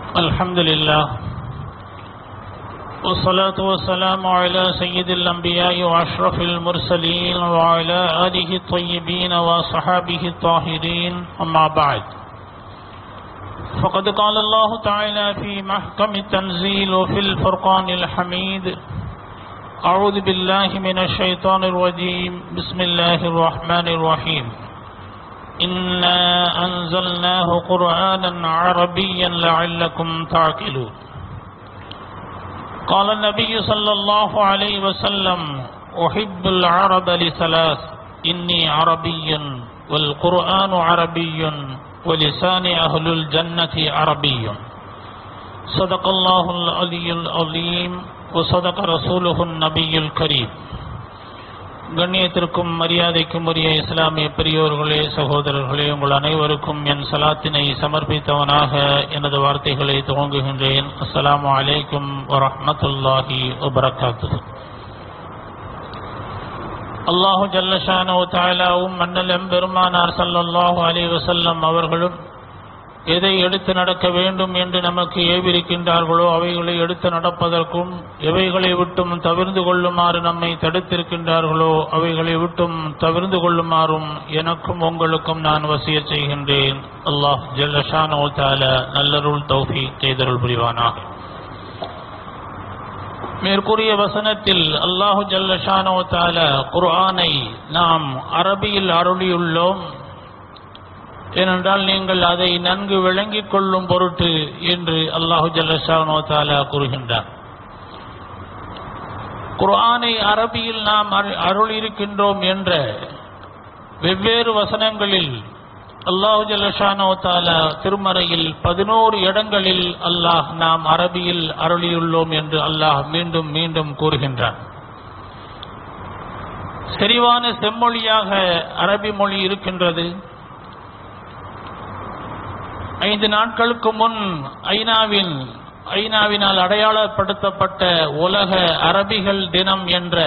الحمد لله والصلاة والسلام على سيد الأنبياء وأشرف المرسلين وعلى آله الطيبين وصحابه الطاهرين أما بعد فقد قال الله تعالى في محكم التنزيل وفي الفرقان الحميد أعوذ بالله من الشيطان الرجيم بسم الله الرحمن الرحيم إنا أنزلناه قرآنا عربيا لعلكم تعقلون قال النبي صلى الله عليه وسلم أحب العرب لثلاث إني عربي والقرآن عربي ولسان أهل الجنة عربي صدق الله العلي العظيم وصدق رسوله النبي الكريم கண்ணியத்திற்கும் மரியாதைக்கும் உரிய இஸ்லாமிய பெரியோர்களே சகோதரர்களே உங்கள் அனைவருக்கும் என் சலாத்தினை சமர்ப்பித்தவனாக எனது வார்த்தைகளை துவங்குகின்றேன் அஸ்ஸலாமு அலைக்கும் வரஹ்மத்துல்லாஹி வபரகாத்து அல்லாஹு ஜல்லஷானோ தாலாவும் மன்னல் எம்பெருமானார் சல்லல்லாஹு அலைஹி வஸல்லம் அவர்களும் எதை எடுத்து நடக்க வேண்டும் என்று நமக்கு ஏவிருக்கின்றார்களோ அவைகளை எடுத்து நடப்பதற்கும் எவைகளை விட்டும் தவிர்ந்து கொள்ளுமாறு நம்மை தடுத்திருக்கின்றார்களோ அவைகளை விட்டும் தவிர்ந்து கொள்ளுமாறும் எனக்கும் உங்களுக்கும் நான் வசிய செய்கின்றேன் அல்லாஹ் ஜல்லஷானோ தால நல்லருள் தௌஃபி செய்தருள் புரிவானாக மேற்கூறிய வசனத்தில் அல்லாஹு ஜல்லஷானோ தால குர்ஆனை நாம் அரபியில் அருளியுள்ளோம் ஏனென்றால் நீங்கள் அதை நன்கு விளங்கிக் கொள்ளும் பொருட்டு என்று அல்லாஹு ஜல்லஷானோ தாலா கூறுகின்றார் குர்ஆனை அரபியில் நாம் அருள் இருக்கின்றோம் என்ற வெவ்வேறு வசனங்களில் அல்லாஹு ஜல்லஷானோ தாலா திருமறையில் பதினோரு இடங்களில் அல்லாஹ் நாம் அரபியில் அருளியுள்ளோம் என்று அல்லாஹ் மீண்டும் மீண்டும் கூறுகின்றான் செறிவான செம்மொழியாக அரபி மொழி இருக்கின்றது ஐந்து நாட்களுக்கு முன் ஐநாவின் ஐநாவினால் அடையாளப்படுத்தப்பட்ட உலக அரபிகள் தினம் என்ற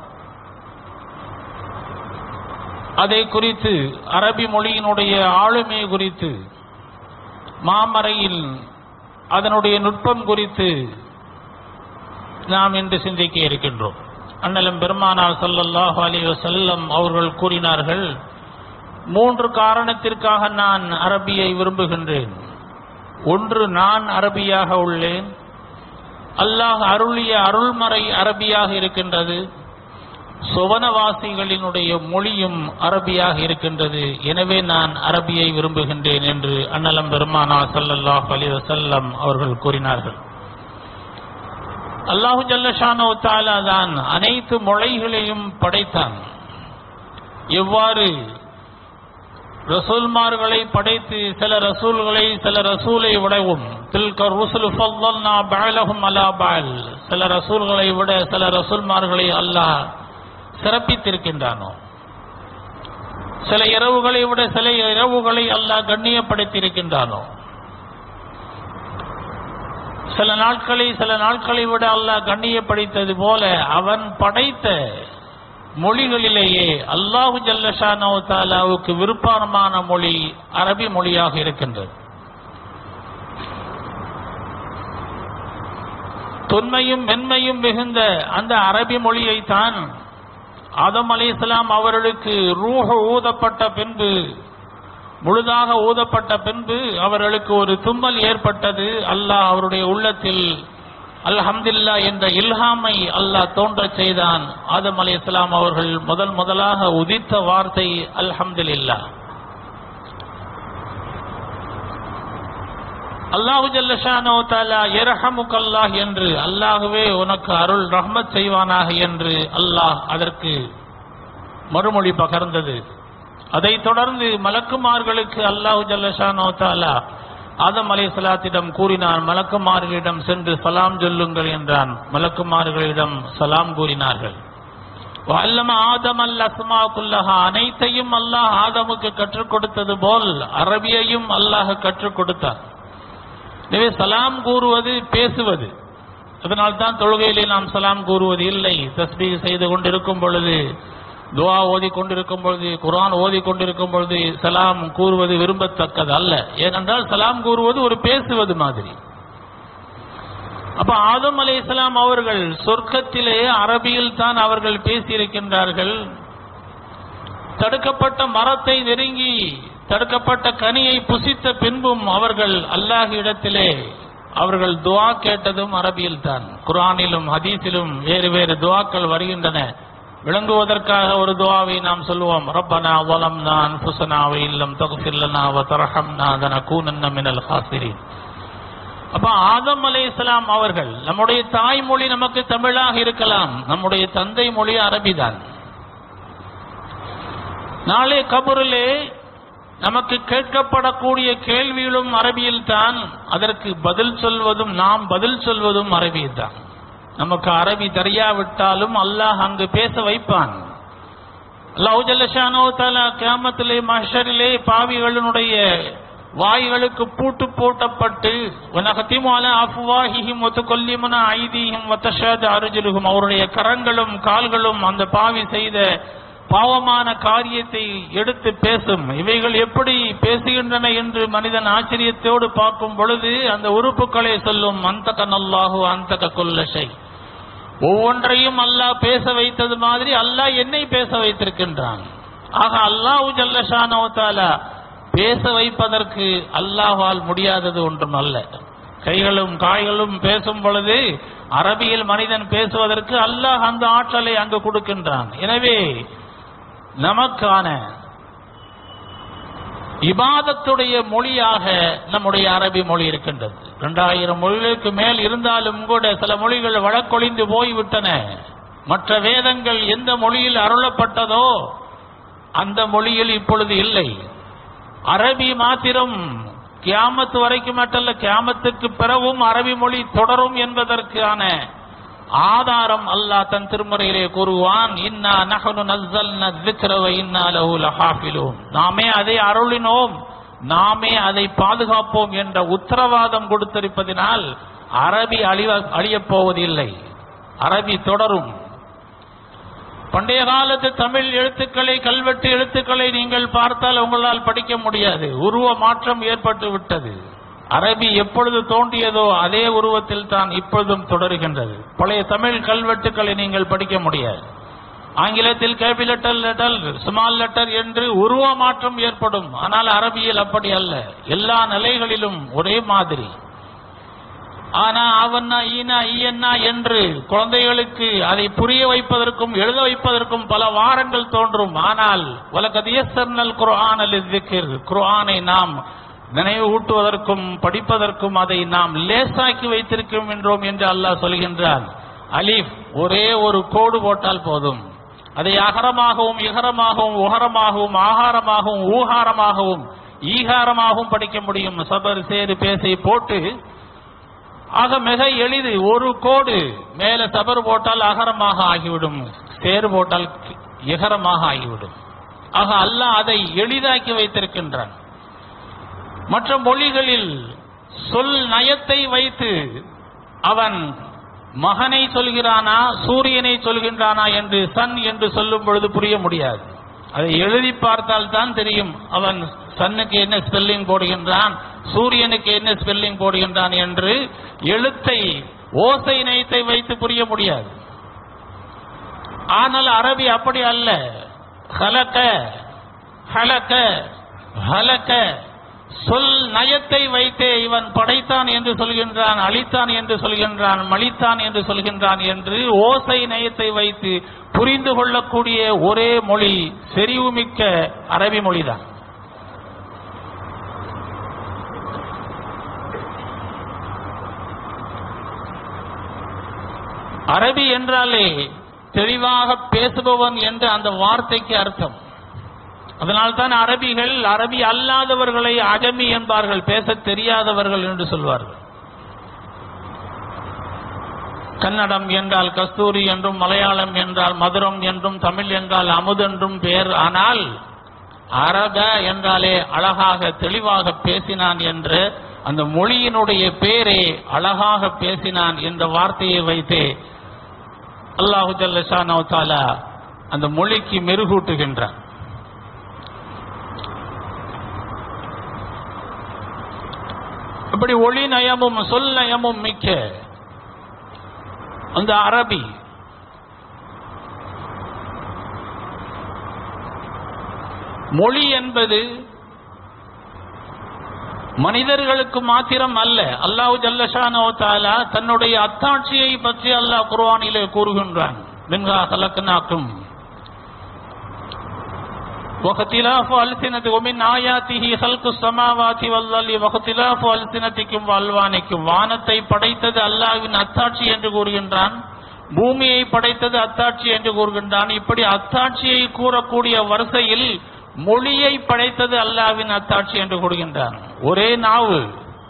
அதை குறித்து அரபி மொழியினுடைய ஆளுமை குறித்து மாமறையில் அதனுடைய நுட்பம் குறித்து நாம் இன்று சிந்திக்க இருக்கின்றோம் அண்ணலம் பெருமானார் சல்லல்லாஹு அலி வசல்லம் அவர்கள் கூறினார்கள் மூன்று காரணத்திற்காக நான் அரபியை விரும்புகின்றேன் ஒன்று நான் அரபியாக உள்ளேன் அல்லாஹ் அருளிய அருள்மறை அரபியாக இருக்கின்றது சுவனவாசிகளினுடைய மொழியும் அரபியாக இருக்கின்றது எனவே நான் அரபியை விரும்புகின்றேன் என்று அன்னலம் பெருமானா சல்லல்லாஹ் அலி வசல்லம் அவர்கள் கூறினார்கள் அல்லாஹு ஜல்லஷானோ தாலா தான் அனைத்து மொழிகளையும் படைத்தான் எவ்வாறு ரசூல்மார்களை படைத்து சில ரசூல்களை சில ரசூலை விடவும் தில்க ருசுல் ஃபல்லல்னா பஅலஹும் அலா பஅல் சில ரசூல்களை விட சில ரசூல்மார்களை அல்லாஹ் சிறப்பித்திருக்கின்றானோ சில இரவுகளை விட சில இரவுகளை அல்லாஹ் கண்ணியப்படுத்தியிருக்கின்றானோ சில நாட்களை சில நாட்களை விட அல்லாஹ் கண்ணியப்படுத்தது போல அவன் படைத்த மொழிகளிலேயே அல்லாஹு ஜல்லஷானோ தாலாவுக்கு விருப்பமான மொழி அரபி மொழியாக இருக்கின்றது தொன்மையும் மென்மையும் மிகுந்த அந்த அரபி மொழியைத்தான் ஆதம் அலி இஸ்லாம் அவர்களுக்கு ரூஹ ஊதப்பட்ட பின்பு முழுதாக ஊதப்பட்ட பின்பு அவர்களுக்கு ஒரு தும்மல் ஏற்பட்டது அல்லாஹ் அவருடைய உள்ளத்தில் அல்ஹம்தில்லா என்ற இல்ஹாமை அல்லாஹ் தோன்றச் செய்தான் ஆதம் அலி இஸ்லாம் அவர்கள் முதல் முதலாக உதித்த வார்த்தை அல்ஹம்துலில்லா அல்லாஹு ஜல்லஷானோ தாலா எரஹமுக்கல்லாஹ் என்று அல்லாஹுவே உனக்கு அருள் ரஹ்மத் செய்வானாக என்று அல்லாஹ் அதற்கு மறுமொழி பகர்ந்தது அதைத் தொடர்ந்து மலக்குமார்களுக்கு அல்லாஹு ஜல்லஷானோ தாலா ஆதம் அலை சலாத்திடம் கூறினான் மலக்குமார்களிடம் சென்று சலாம் சொல்லுங்கள் என்றான் மலக்குமார்களிடம் சலாம் கூறினார்கள் அல்லம ஆதம் அல் அஸ்மா குல்லஹா அனைத்தையும் அல்லாஹ் ஆதமுக்கு கற்றுக் கொடுத்தது போல் அரபியையும் அல்லாஹ் கற்றுக் கொடுத்தார் எனவே சலாம் கூறுவது பேசுவது அதனால் தான் தொழுகையிலே நாம் சலாம் கூறுவது இல்லை தஸ்பீக் செய்து கொண்டிருக்கும் பொழுது துவா ஓதி கொண்டிருக்கும் பொழுது குரான் ஓதி கொண்டிருக்கும் பொழுது சலாம் கூறுவது விரும்பத்தக்கது அல்ல ஏனென்றால் சலாம் கூறுவது ஒரு பேசுவது மாதிரி அப்ப ஆதம் அலைஹிஸ்ஸலாம் அவர்கள் சொர்க்கத்திலே அரபியில் தான் அவர்கள் பேசியிருக்கின்றார்கள் தடுக்கப்பட்ட மரத்தை நெருங்கி தடுக்கப்பட்ட கனியை புசித்த பின்பும் அவர்கள் அல்லாஹ் இடத்திலே அவர்கள் துஆ கேட்டதும் அரபியில் தான் குர்ஆனிலும் ஹதீஸிலும் வேறு வேறு துஆக்கள் வருகின்றன விளங்குவதற்காக ஒரு துஆவை நாம் சொல்லுவோம் ரப்பனா வலம்னா அன்ஃபுஸனா வ இல்லம் தக்ஃபிர் லனா வ தர்ஹம்னா லனகூனன்ன மினல் ஹாசிரீன் அப்ப ஆதம் அலைஹிஸ்ஸலாம் அவர்கள் நம்முடைய தாய்மொழி நமக்கு தமிழாக இருக்கலாம் நம்முடைய தந்தை மொழி அரபிதான் நாளை கபரிலே நமக்கு கேட்கப்படக்கூடிய கேள்விகளும் அரபியில் தான் அதற்கு பதில் சொல்வதும் நாம் பதில் சொல்வதும் அரபியில் தான் நமக்கு அரபி தெரியாவிட்டாலும் அல்லாஹ் அங்கு பேச வைப்பான் அல்லாஹ் ஜல்லஷானோ தலா கியாமத்திலே மஹ்ஷரிலே பாவிகளினுடைய வாய்களுக்கு பூட்டு பூட்டப்பட்டு உனகத்திமு அல அஃப்வாஹிஹிம் ஒத்து கொல்லிமுன ஐதீஹிம் ஒத்தஷாத் அருஜுலுகும் அவருடைய கரங்களும் கால்களும் அந்த பாவி செய்த பாவமான காரியத்தை எடுத்து பேசும் இவைகள் எப்படி பேசுகின்றன என்று மனிதன் ஆச்சரியத்தோடு பார்க்கும் பொழுது அந்த உறுப்புகளை சொல்லும் அந்தக நல்லாஹு அந்தக கொல்லஷை ஒவ்வொன்றையும் அல்லாஹ் பேச வைத்தது மாதிரி அல்லாஹ் என்னை பேச வைத்திருக்கின்றான் ஆக அல்லாஹு ஜல்லஷானோ தாலா பேச வைப்பதற்கு அல்லாஹால் முடியாதது ஒன்றும் அல்ல கைகளும் காய்களும் பேசும் பொழுது அரபியில் மனிதன் பேசுவதற்கு அல்லாஹ் அந்த ஆற்றலை அங்கு கொடுக்கின்றான் எனவே நமக்கான இபாதத்துடைய மொழியாக நம்முடைய அரபி மொழி இருக்கின்றது இரண்டாயிரம் மொழிகளுக்கு மேல் இருந்தாலும் கூட சில மொழிகள் வழக்கொழிந்து போய்விட்டன மற்ற வேதங்கள் எந்த மொழியில் அருளப்பட்டதோ அந்த மொழியில் இப்பொழுது இல்லை அரபி மாத்திரம் கியாமத்து வரைக்கும் மட்டுமல்ல கியாமத்துக்கு பிறகும் அரபி மொழி தொடரும் என்பதற்கான ஆதாரம் அல்லாஹ் தன் திருமறையிலே கூறுவான் இன்னா நஹனு நஸ்ஸல்ன ذِكْرَ وَإِنَّا لَهُ لَحَافِظُونَ நாமே அதை அருளினோம் நாமே அதை பாதுகாப்போம் என்ற உத்தரவாதம் கொடுத்திருப்பதினால் அரபி அழிவ அழியப் போவதில்லை அரபி தொடரும் பண்டைய காலத்து தமிழ் எழுத்துக்களை கல்வெட்டு எழுத்துக்களை நீங்கள் பார்த்தால் உங்களால் படிக்க முடியாது உருவ மாற்றம் ஏற்பட்டு விட்டது அரபி எப்பொழுது தோன்றியதோ அதே உருவத்தில் தான் இப்பொழுதும் தொடர்கின்றது பழைய தமிழ் கல்வெட்டுக்களை நீங்கள் படிக்க முடியாது ஆங்கிலத்தில் கேபிலெட்டர் லெட்டர் ஸ்மால் லெட்டர் என்று உருவ மாற்றம் ஏற்படும் ஆனால் அரபியில் அப்படி அல்ல எல்லா நிலைகளிலும் ஒரே மாதிரி ஆனா அவன்னா ஈனா ஈயன்னா என்று குழந்தைகளுக்கு அதை புரிய வைப்பதற்கும் எழுத வைப்பதற்கும் பல வாரங்கள் தோன்றும் ஆனால் வலகதியசர்னல் குர்ஆன் அலிதிக்கிர் குர்ஆனை நாம் நினைவு ஊட்டுவதற்கும் படிப்பதற்கும் அதை நாம் லேசாக்கி வைத்திருக்கின்றோம் என்று அல்லாஹ் சொல்கின்றான் அலிஃப் ஒரே ஒரு கோடு போட்டால் போதும் அதை அகரமாகவும் இகரமாகவும் உகரமாகவும் ஆகாரமாகவும் ஊகாரமாகவும் ஈகாரமாகவும் படிக்க முடியும் சபர் சேரு பேசை போட்டு ஆக மிக எளிது ஒரு கோடு மேல சபர் போட்டால் அகரமாக ஆகிவிடும் சேறு போட்டால் இகரமாக ஆகிவிடும் ஆக அல்லாஹ் அதை எளிதாக்கி வைத்திருக்கின்றான் மற்ற மொழிகளில் சொல் நயத்தை வைத்து அவன் மகனை சொல்கிறானா சூரியனை சொல்கின்றானா என்று சன் என்று சொல்லும் பொழுது புரிய முடியாது அதை எழுதி பார்த்தால் தான் தெரியும் அவன் சன்னுக்கு என்ன ஸ்பெல்லிங் போடுகின்றான் சூரியனுக்கு என்ன ஸ்பெல்லிங் போடுகின்றான் என்று எழுத்தை ஓசை நயத்தை வைத்து புரிய முடியாது ஆனால் அரபி அப்படி அல்ல ஹலக்க ஹலக்க ஹலக்க சொல் நயத்தை வைத்தே இவன் படைத்தான் என்று சொல்கின்றான் அழித்தான் என்று சொல்கின்றான் மலித்தான் என்று சொல்கின்றான் என்று ஓசை நயத்தை வைத்து புரிந்து கொள்ளக்கூடிய ஒரே மொழி செறிவுமிக்க அரபி மொழிதான் அரபி என்றாலே தெளிவாக பேசுபவன் என்று அந்த வார்த்தைக்கு அர்த்தம் அதனால்தான் அரபிகள் அரபி அல்லாதவர்களை அஜமி என்பார்கள் பேசத் தெரியாதவர்கள் என்று சொல்வார்கள் கன்னடம் என்றால் கஸ்தூரி என்றும் மலையாளம் என்றால் மதுரம் என்றும் தமிழ் என்றால் அமுது என்றும் பெயர் ஆனால் அரக என்றாலே அழகாக தெளிவாக பேசினான் என்று அந்த மொழியினுடைய பேரே அழகாக பேசினான் என்ற வார்த்தையை வைத்தே அல்லாஹு ஜல்லஷானோ தாலா அந்த மொழிக்கு மெருகூட்டுகின்றான் அப்படி ஒளி நயமும் சொல் நயமும் மிக்க அந்த அரபி மொழி என்பது மனிதர்களுக்கு மாத்திரம் அல்ல அல்லாஹ் ஜல்லஷானோ தாலா தன்னுடைய அத்தாட்சியை பற்றி அல்லாஹ் குர்ஆனிலே கூறுகின்றான் மின்ஹா கலக்கனாக்கும் وَاخْتِلَافُ أَلْسِنَتِكُمْ وَمِنْ آيَاتِهِ خَلْقُ السَّمَاوَاتِ وَالْأَرْضِ وَاخْتِلَافُ أَلْسِنَتِكُمْ وَأَلْوَانِكُمْ வானத்தை படைத்தது அல்லாஹ்வின் அத்தாட்சி என்று கூறுகின்றான் பூமியை படைத்தது அத்தாட்சி என்று கூறுகின்றான் இப்படி அத்தாட்சியை கூறக்கூடிய வரிசையில் மொழியை படைத்தது அல்லாஹ்வின் அத்தாட்சி என்று கூறுகின்றான் ஒரே நாவு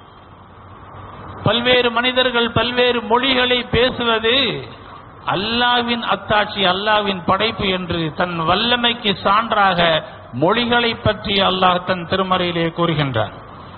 பல்வேறு மனிதர்கள் பல்வேறு மொழிகளை பேசுவது அல்லாவின் அத்தாட்சி அல்லாவின் படைப்பு என்று தன் வல்லமைக்கு சான்றாக மொழிகளை பற்றி அல்லாஹ் தன் திருமறையிலே கூறுகின்றான்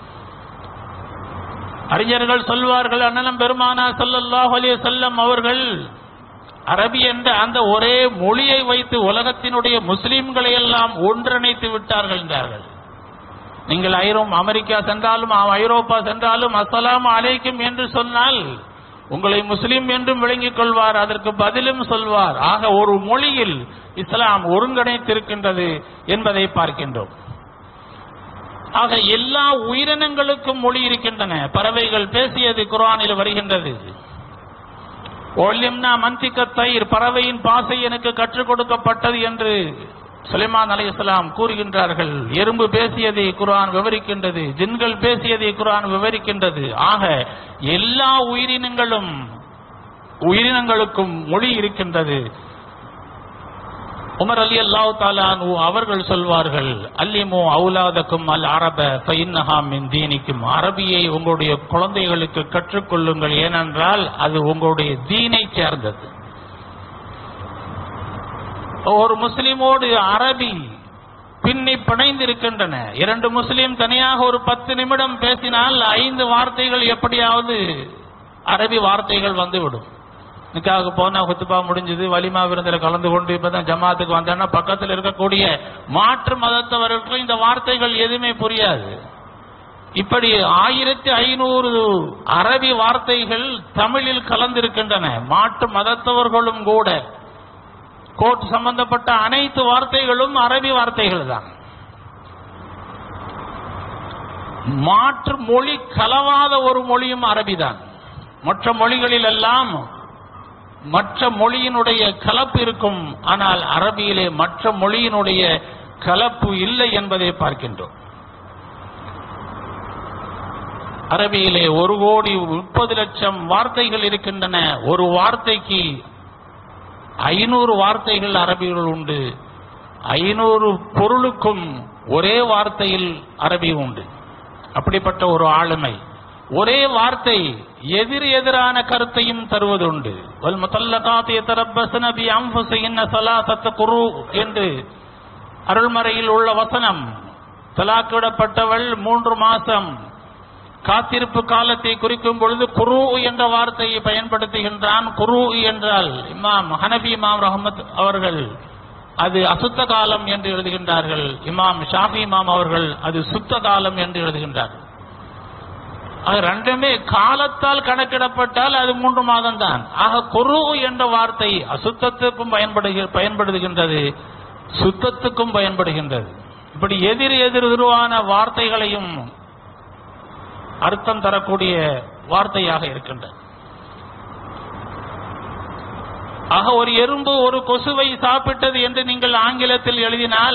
அறிஞர்கள் சொல்வார்கள் அண்ணலம் பெருமானா ஸல்லல்லாஹு அலைஹி வஸல்லம் அவர்கள் அரபி என்ற அந்த ஒரே மொழியை வைத்து உலகத்தினுடைய முஸ்லிம்களை எல்லாம் ஒன்றிணைத்து விட்டார்கள் என்றார்கள் நீங்கள் ஐரோம் அமெரிக்கா சென்றாலும் ஐரோப்பா சென்றாலும் அஸ்ஸலாமு அலைக்கும் என்று சொன்னால் உங்களை முஸ்லிம் என்றும் விளங்கிக் கொள்வார் அதற்கு பதிலும் சொல்வார் ஆக ஒரு மொழியில் இஸ்லாம் ஒருங்கிணைத்திருக்கின்றது என்பதை பார்க்கின்றோம் ஆக எல்லா உயிரினங்களுக்கும் மொழி இருக்கின்றன பறவைகள் பேசியது குர்ஆனில் வருகின்றது ஒல்லிம்னா மந்திக்க தயிர் பறவையின் பாசை எனக்கு கற்றுக் கொடுக்கப்பட்டது என்று சுலைமான் அலைஹிஸ்ஸலாம் கூறுகின்றார்கள் எறும்பு பேசியதை குர்ஆன் விவரிக்கின்றது ஜின்கள் பேசியதை குர்ஆன் விவரிக்கின்றது ஆக எல்லா உயிரினங்களும் உயிரினங்களுக்கும் மொழி இருக்கின்றது உமர் அலி அல்லாஹ் தாலானு அவர்கள் சொல்வார்கள் அல்லிமோ அவுலாதக்கும் அல் அரப ஃபைன்னஹா மின் தீனிக்கும் அரபியை உங்களுடைய குழந்தைகளுக்கு கற்றுக்கொள்ளுங்கள் ஏனென்றால் அது உங்களுடைய தீனை சேர்ந்தது ஒரு முஸ்லிமோடு அரபி பின்னி பிணைந்திருக்கின்றன இரண்டு முஸ்லிம் தனியாக ஒரு பத்து நிமிடம் பேசினால் ஐந்து வார்த்தைகள் எப்படியாவது அரபி வார்த்தைகள் வந்துவிடும் நிக்காக போனா குத்துப்பா முடிஞ்சது வலிமா விருந்தில் கலந்து கொண்டு இப்பதான் ஜமாத்துக்கு வந்தேன்னா பக்கத்தில் இருக்கக்கூடிய மாற்று மதத்தவர்களுக்கு இந்த வார்த்தைகள் எதுவுமே புரியாது இப்படி ஆயிரத்தி ஐநூறு அரபி வார்த்தைகள் தமிழில் கலந்திருக்கின்றன மாற்று மதத்தவர்களும் கூட கோட் சம்பந்தப்பட்ட அனைத்து வார்த்தைகளும் அரபி வார்த்தைகள் தான் மாற்று மொழி கலவாத ஒரு மொழியும் அரபிதான் மற்ற மொழிகளில் எல்லாம் மற்ற மொழியினுடைய கலப்பு இருக்கும் ஆனால் அரபியிலே மற்ற மொழியினுடைய கலப்பு இல்லை என்பதை பார்க்கின்றோம் அரபியிலே ஒரு கோடி முப்பது லட்சம் வார்த்தைகள் இருக்கின்றன ஒரு வார்த்தைக்கு ஐநூறு வார்த்தைகள் அரபிகள் உண்டு ஐநூறு பொருளுக்கும் ஒரே வார்த்தையில் அரபி உண்டு அப்படிப்பட்ட ஒரு ஆளுமை ஒரே வார்த்தை எதிர் எதிரான கருத்தையும் தருவதுண்டு வல் முதல்லகாத் யதரப்பஸ்ன பி அன்ஃபுஸிஹின்ன ஸலாஸத்த குரு என்று அருள்மறையில் உள்ள வசனம் தலாக்கிடப்பட்டவள் மூன்று மாசம் காத்திருப்பு காலத்தை குறிக்கும் பொழுது குரு என்ற வார்த்தையை பயன்படுத்துகின்றான் குரு என்றால் இமாம் ஹனபி இமாம் ரஹமத் அவர்கள் அது அசுத்த காலம் என்று எழுதுகின்றார்கள் இமாம் ஷாஃபி இமாம் அவர்கள் அது சுத்த காலம் என்று எழுதுகின்றார்கள் அது ரெண்டுமே காலத்தால் கணக்கிடப்பட்டால் அது மூன்று மாதம் தான் ஆக குரு என்ற வார்த்தை அசுத்தத்துக்கும் பயன்படுக பயன்படுகின்றது சுத்தத்துக்கும் பயன்படுகின்றது இப்படி எதிர் எதிர் எதிர்வான வார்த்தைகளையும் அர்த்தம் தரக்கூடிய வார்த்தையாக இருக்கின்றது ஆக ஒரு எறும்பு ஒரு கொசுவை சாப்பிட்டது என்று நீங்கள் ஆங்கிலத்தில் எழுதினால்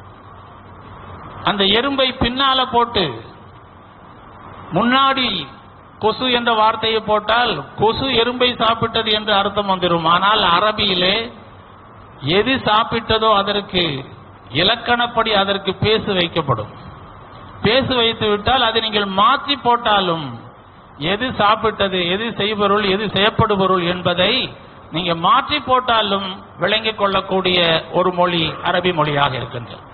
அந்த எறும்பை பின்னால போட்டு முன்னாடி கொசு என்ற வார்த்தையை போட்டால் கொசு எறும்பை சாப்பிட்டது என்று அர்த்தம் வந்துடும் ஆனால் அரபியிலே எது சாப்பிட்டதோ அதற்கு இலக்கணப்படி அதற்கு பேசு வைக்கப்படும் பேசு வைத்து விட்டால் அதை நீங்கள் மாற்றி போட்டாலும் எது சாப்பிட்டது எது செய்பொருள் எது செய்யப்படுபொருள் என்பதை நீங்க மாற்றி போட்டாலும் விளங்கிக் கொள்ளக்கூடிய ஒரு மொழி அரபி மொழியாக இருக்கின்றது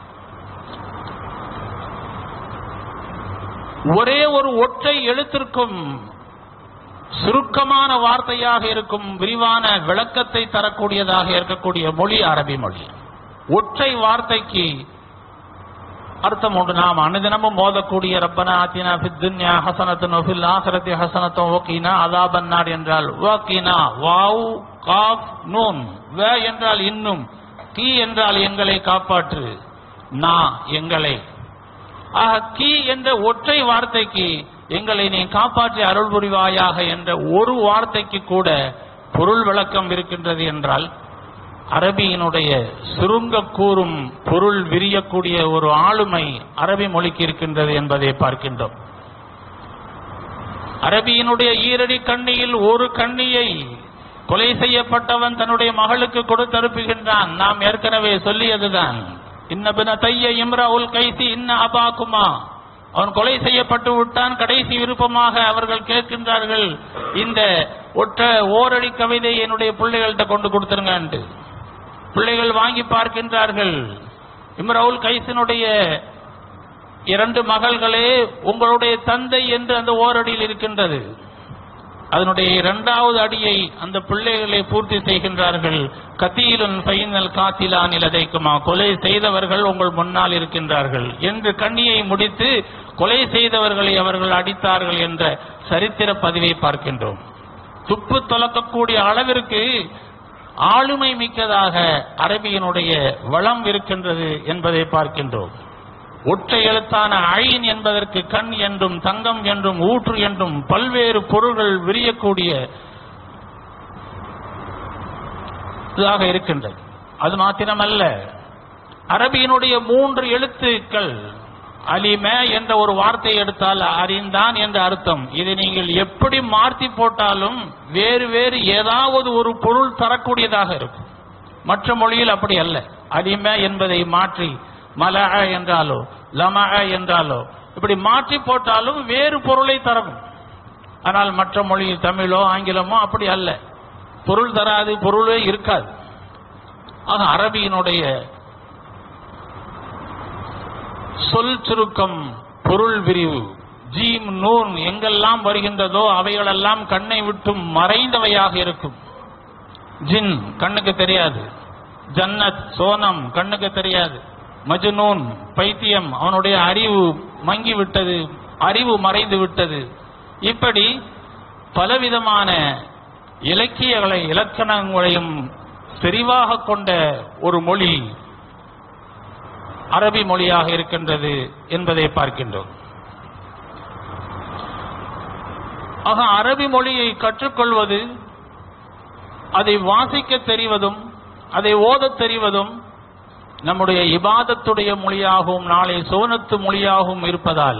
ஒரே ஒரு ஒற்றை எழுத்திற்கும் சுருக்கமான வார்த்தையாக இருக்கும் விரிவான விளக்கத்தை தரக்கூடியதாக இருக்கக்கூடிய மொழி அரபி மொழி ஒற்றை வார்த்தைக்கு அர்த்தம் உண்டு நாம் அனுதினமும் மோதக்கூடிய ரப்பனா ஆத்தினா ஃபித் துன்யா ஹசனத்துன் ஃபில் ஆஹிரத்தி ஹசனத்தும் வக்கீனா அதாபன் நாட் என்றால் வக்கீனா வாவ் காஃப் நூன் வ என்றால் இன்னும் கீ என்றால் எங்களை காப்பாற்று நா எங்களை ஆக கீ என்ற ஒற்றை வார்த்தைக்கு எங்களை நீ காப்பாற்றி அருள் புரிவாயாக என்ற ஒரு வார்த்தைக்கு கூட பொருள் விளக்கம் இருக்கின்றது என்றால் அரபியினுடைய சுருங்க கூறும் பொருள் விரியக்கூடிய ஒரு ஆளுமை அரபி மொழிக்கு இருக்கின்றது என்பதை பார்க்கின்றோம் அரபியினுடைய ஈரடி கண்ணியில் ஒரு கண்ணியை கொலை செய்யப்பட்டவன் தன்னுடைய மகளுக்கு கொடுத்தனுப்புகின்றான் நாம் ஏற்கனவே சொல்லியதுதான் இன்னபின தைய இம்ரா உல் கைசி இன்ன அபாக்குமா அவன் கொலை செய்யப்பட்டு விட்டான் கடைசி விருப்பமாக அவர்கள் கேட்கின்றார்கள் இந்த ஒற்ற ஓரடி கவிதை என்னுடைய பிள்ளைகள்கிட்ட கொண்டு கொடுத்துருங்கன்ட்டு பிள்ளைகள் வாங்கி பார்க்கின்றார்கள் இம்ரவுல் கைசினுடைய இரண்டு மகள்களே உங்களுடைய தந்தை என்று அந்த ஓரடியில் இருக்கின்றது அதனுடைய இரண்டாவது அடியை அந்த பிள்ளைகளை பூர்த்தி செய்கின்றார்கள் கத்தீலுன் ஃபைனல் காத்திலானில் அதைக்குமா கொலை செய்தவர்கள் உங்கள் முன்னால் இருக்கின்றார்கள் என்று கண்ணியை முடித்து கொலை செய்தவர்களை அவர்கள் அடித்தார்கள் என்ற சரித்திர பதிவை பார்க்கின்றோம் துப்பு தொலக்கக்கூடிய அளவிற்கு ஆளுமை மிக்கதாக அரபியினுடைய வளம் இருக்கின்றது என்பதை பார்க்கின்றோம் ஒற்றை எழுத்தான ஐன் என்பதற்கு கண் என்றும் தங்கம் என்றும் ஊற்று என்றும் பல்வேறு பொருள்கள் விரியக்கூடிய இதாக இருக்கின்றது அது மாத்திரமல்ல அரபியினுடைய மூன்று எழுத்துக்கள் அலிம என்ற ஒரு வார்த்தை எடுத்தால் அறிந்தான் என்ற அர்த்தம் இதை நீங்கள் எப்படி மாற்றி போட்டாலும் வேறு வேறு ஏதாவது ஒரு பொருள் தரக்கூடியதாக இருக்கும் மற்ற மொழியில் அப்படி அல்ல அலிம என்பதை மாற்றி மல என்றாலோ லம என்றாலோ இப்படி மாற்றி போட்டாலும் வேறு பொருளை தரும் ஆனால் மற்ற மொழியில் தமிழோ ஆங்கிலமோ அப்படி அல்ல பொருள் தராது பொருளே இருக்காது ஆக அரபியினுடைய சொல் சுருக்கம் பொருள் விரிவு ஜீம் நூன் எங்கெல்லாம் வருகின்றதோ அவைகளெல்லாம் கண்ணை விட்டும் மறைந்தவையாக இருக்கும் ஜின் கண்ணுக்கு தெரியாது ஜன்னத் சோனம் கண்ணுக்கு தெரியாது மஜ்னூன் பைத்தியம் அவனுடைய அறிவு மங்கி விட்டது அறிவு மறைந்து விட்டது இப்படி பலவிதமான இலக்கியங்களை இலக்கணங்களையும் செறிவாக கொண்ட ஒரு மொழி அரபி மொழியாக இருக்கின்றது என்பதை பார்க்கின்றோம் ஆக அரபி மொழியை கற்றுக்கொள்வது அதை வாசிக்க தெரிவதும் அதை ஓதத் தெரிவதும் நம்முடைய இபாதத்துடைய மொழியாகவும் நாளை சோனத்து மொழியாகவும் இருப்பதால்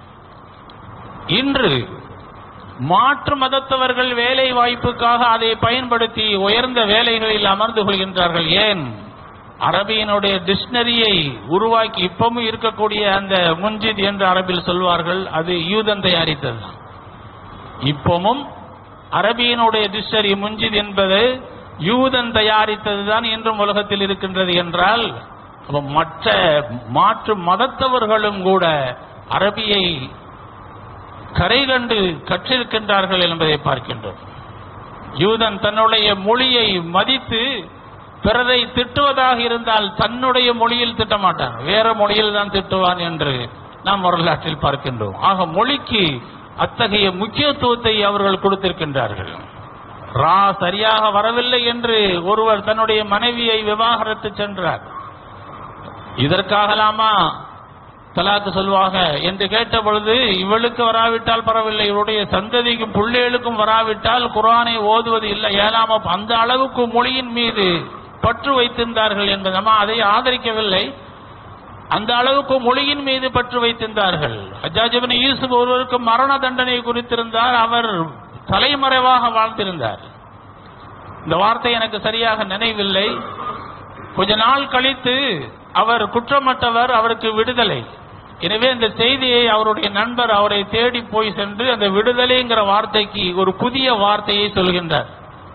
இன்று மாற்று மதத்தவர்கள் வேலை வாய்ப்புக்காக அதை பயன்படுத்தி உயர்ந்த வேலைகளில் அமர்ந்து கொள்கின்றார்கள் ஏன் அரபியினுடைய டிக்ஷனரியை உருவாக்கி இப்பவும் இருக்கக்கூடிய அந்த முன்ஜித் என்று அரபில் சொல்வார்கள் அது யூதன் தயாரித்தது இப்பவும் அரபியினுடைய டிக்ஷனரி முன்ஜித் என்பது யூதன் தயாரித்ததுதான் இன்றும் உலகத்தில் இருக்கின்றது என்றால் அப்ப மற்ற மாற்று மதத்தவர்களும் கூட அரபியை கரை கண்டு கற்றிருக்கின்றார்கள் என்பதை பார்க்கின்றோம் யூதன் தன்னுடைய மொழியை மதித்து பிறரை திட்டுவதாக இருந்தால் தன்னுடைய மொழியில் திட்டமாட்டான் வேற மொழியில் தான் திட்டுவான் என்று நாம் வரலாற்றில் பார்க்கின்றோம் ஆக மொழிக்கு அத்தகைய முக்கியத்துவத்தை அவர்கள் கொடுத்திருக்கின்றார்கள் ரா சரியாக வரவில்லை என்று ஒருவர் தன்னுடைய மனைவியை விவாகரத்து சென்றார் இதற்காகலாமா தலாக்கு சொல்வாங்க என்று கேட்ட பொழுது இவளுக்கு வராவிட்டால் பரவாயில்லை இவருடைய சந்ததிக்கும் பிள்ளைகளுக்கும் வராவிட்டால் குரானை ஓதுவது இல்லை ஏனாம அந்த அளவுக்கு மொழியின் மீது பற்று வைத்திருந்தார்கள் என்பது நம்ம அதை ஆதரிக்கவில்லை அந்த அளவுக்கு மொழியின் மீது பற்று வைத்திருந்தார்கள் ஹஜாஜிபின் யூசுப் ஒருவருக்கு மரண தண்டனை குறித்திருந்தார் அவர் தலைமறைவாக வாழ்ந்திருந்தார் இந்த வார்த்தை எனக்கு சரியாக நினைவில்லை கொஞ்ச நாள் கழித்து அவர் குற்றமற்றவர் அவருக்கு விடுதலை எனவே இந்த செய்தியை அவருடைய நண்பர் அவரை தேடி போய் சென்று அந்த விடுதலைங்கிற வார்த்தைக்கு ஒரு புதிய வார்த்தையை சொல்கின்றார்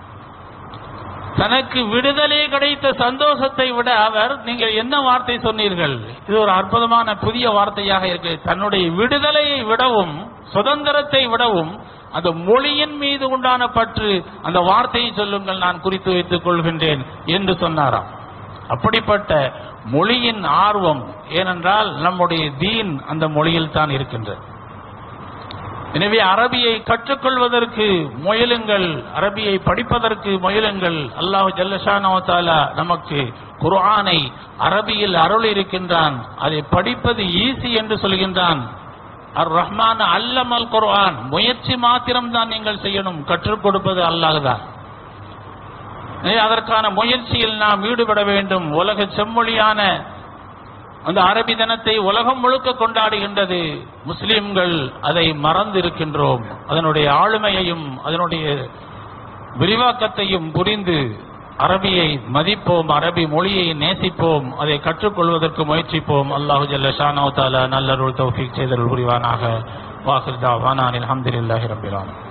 தனக்கு விடுதலை கிடைத்த சந்தோஷத்தை விட அவர் நீங்கள் என்ன வார்த்தை சொன்னீர்கள் இது ஒரு அற்புதமான புதிய வார்த்தையாக இருக்கு தன்னுடைய விடுதலையை விடவும் சுதந்திரத்தை விடவும் அந்த மொழியின் மீது உண்டான பற்று அந்த வார்த்தையை சொல்லுங்கள் நான் குறித்து வைத்துக் கொள்கின்றேன் என்று சொன்னாராம் அப்படிப்பட்ட மொழியின் ஆர்வம் ஏனென்றால் நம்முடைய தீன் அந்த மொழியில் தான் இருக்கின்றது எனவே அரபியை கற்றுக்கொள்வதற்கு முயலுங்கள் அரபியை படிப்பதற்கு முயலுங்கள் அல்லாஹ் ஜல்லஷானோ தாலா நமக்கு குர்ஆனை அரபியில் அருள் இருக்கின்றான் அதை படிப்பது ஈஸி என்று சொல்கின்றான் அர் ரஹ்மான் அல்லமல் குர்ஆன் முயற்சி மாத்திரம்தான் நீங்கள் செய்யணும் கற்றுக் கொடுப்பது அல்லாஹ் தான் எனவே அதற்கான முயற்சியில் நாம் ஈடுபட வேண்டும் உலக செம்மொழியான அந்த அரபி தினத்தை உலகம் முழுக்க கொண்டாடுகின்றது முஸ்லிம்கள் அதை மறந்திருக்கின்றோம் அதனுடைய ஆளுமையையும் அதனுடைய விரிவாக்கத்தையும் புரிந்து அரபியை மதிப்போம் அரபி மொழியை நேசிப்போம் அதை கற்றுக்கொள்வதற்கு முயற்சிப்போம் அல்லாஹு ஜல்ல ஷானோ தாலா நல்லருள் தௌஃபீக் செய்தருள் புரிவானாக வாஹிர் தாவானான் அல்ஹம்துலில்லாஹி ரப்பில் ஆலமீன்